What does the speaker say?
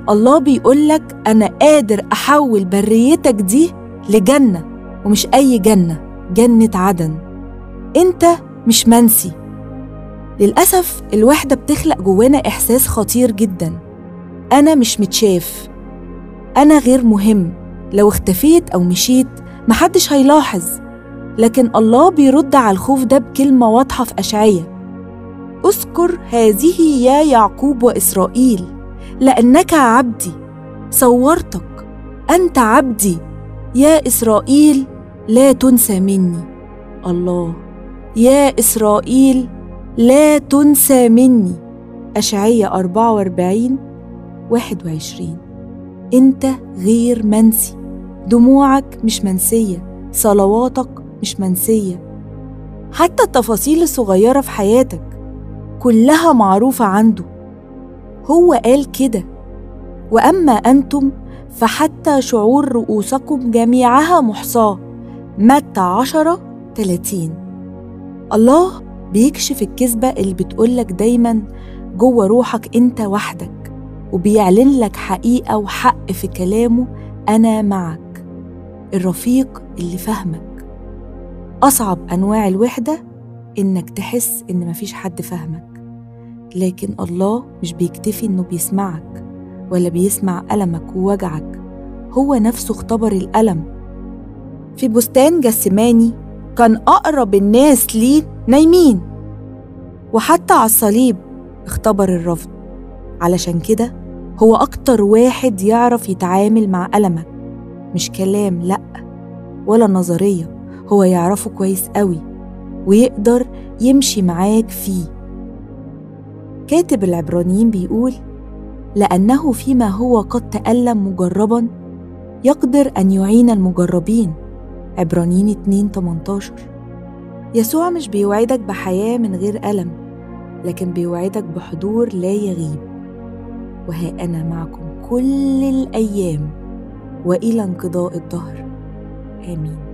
الله بيقولك أنا قادر أحول بريتك دي لجنة ومش أي جنة جنة عدن أنت مش منسي للأسف الوحدة بتخلق جوانا إحساس خطير جدا أنا مش متشاف أنا غير مهم لو اختفيت أو مشيت محدش هيلاحظ لكن الله بيرد على الخوف ده بكلمة واضحة في أشعية اذكر هذه يا يعقوب وإسرائيل لأنك عبدي صورتك أنت عبدي يا إسرائيل لا تنسى مني الله يا إسرائيل لا تنسى مني أشعية 44 21 أنت غير منسي دموعك مش منسية صلواتك مش منسية حتى التفاصيل الصغيرة في حياتك كلها معروفة عنده هو قال كده وأما أنتم فحتى شعور رؤوسكم جميعها محصاة متى عشرة تلاتين الله بيكشف الكذبة اللي بتقولك دايما جوه روحك انت وحدك وبيعلن لك حقيقة وحق في كلامه أنا معك الرفيق اللي فهمك أصعب أنواع الوحدة إنك تحس إن مفيش حد فاهمك لكن الله مش بيكتفي إنه بيسمعك ولا بيسمع ألمك ووجعك هو نفسه اختبر الألم في بستان جسماني كان أقرب الناس ليه نايمين وحتى على الصليب اختبر الرفض علشان كده هو أكتر واحد يعرف يتعامل مع ألمك مش كلام لأ ولا نظرية هو يعرفه كويس قوي ويقدر يمشي معاك فيه كاتب العبرانيين بيقول لأنه فيما هو قد تألم مجربا يقدر أن يعين المجربين عبرانيين 2 18 يسوع مش بيوعدك بحياة من غير ألم لكن بيوعدك بحضور لا يغيب وها أنا معكم كل الأيام وإلى انقضاء الدهر آمين